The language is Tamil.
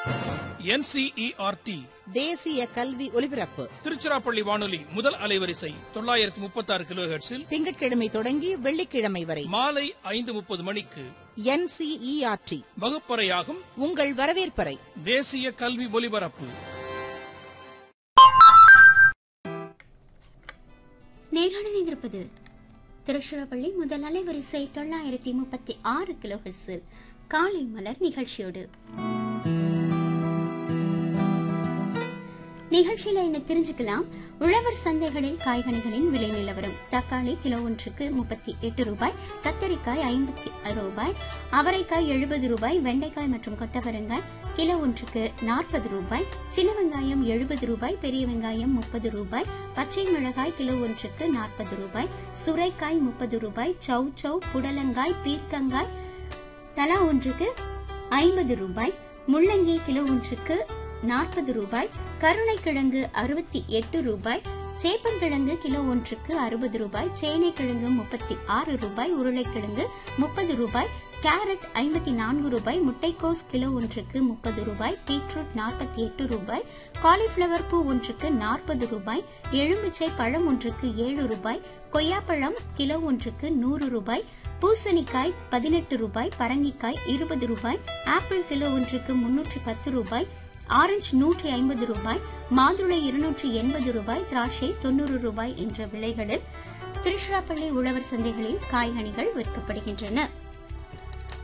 என்சிஇஆர்டி தேசிய கல்வி ஒலிபரப்பு திருச்சிராப்பள்ளி வானொலி முதல் அலைவரிசை தொள்ளாயிரத்தி முப்பத்தி ஆறு கிலோ ஹெர்ட்ஸில் திங்கட்கிழமை தொடங்கி வெள்ளிக்கிழமை வரை மாலை ஐந்து முப்பது மணிக்கு என்சிஇஆர்டி வகுப்பறையாகும் உங்கள் வரவேற்பறை தேசிய கல்வி ஒலிபரப்பு நேரான இணைந்திருப்பது திருச்சிராப்பள்ளி முதல் அலைவரிசை தொள்ளாயிரத்தி முப்பத்தி ஆறு கிலோஹெர்ஸில் காலை மலர் நிகழ்ச்சியோடு நிகழ்ச்சியில என்ன தெரிஞ்சுக்கலாம் உழவர் சந்தைகளில் காய்கனிகளின் விலை நிலவரம் தக்காளி கிலோ ஒன்றுக்கு முப்பத்தி எட்டு ரூபாய் கத்தரிக்காய் ஐம்பத்தி ரூபாய் அவரைக்காய் எழுபது ரூபாய் வெண்டைக்காய் மற்றும் கொத்தவரங்காய் கிலோ ஒன்றுக்கு நாற்பது ரூபாய் சின்ன வெங்காயம் எழுபது ரூபாய் பெரிய வெங்காயம் முப்பது ரூபாய் பச்சை மிளகாய் கிலோ ஒன்றுக்கு நாற்பது ரூபாய் சுரைக்காய் முப்பது ரூபாய் சௌ சௌ புடலங்காய் பீர்க்கங்காய் தலா ஒன்றுக்கு ஐம்பது ரூபாய் முள்ளங்கி கிலோ ஒன்றுக்கு நாற்பது ரூபாய் கருணைக்கிழங்கு அறுபத்தி எட்டு ரூபாய் சேப்பங்கிழங்கு கிலோ ஒன்றுக்கு அறுபது ரூபாய் சேனைக்கிழங்கு முப்பத்தி ஆறு ரூபாய் உருளைக்கிழங்கு முப்பது ரூபாய் கேரட் ஐம்பத்தி நான்கு ரூபாய் முட்டைக்கோஸ் கிலோ ஒன்றுக்கு முப்பது ரூபாய் பீட்ரூட் நாற்பத்தி எட்டு ரூபாய் காலிஃபிளவர் பூ ஒன்றுக்கு நாற்பது ரூபாய் எலுமிச்சை பழம் ஒன்றுக்கு ஏழு ரூபாய் கொய்யாப்பழம் கிலோ ஒன்றுக்கு நூறு ரூபாய் பூசணிக்காய் பதினெட்டு ரூபாய் பரங்கிக்காய் இருபது ரூபாய் ஆப்பிள் கிலோ ஒன்றுக்கு முன்னூற்றி பத்து ரூபாய் ஆரஞ்சு நூற்றி ஐம்பது ரூபாய் மாதுளை இருநூற்றி எண்பது ரூபாய் திராட்சை தொண்ணூறு ரூபாய் என்ற விலைகளில் திருச்சிராப்பள்ளி உழவர் சந்தைகளில் காய்கனிகள் விற்கப்படுகின்றன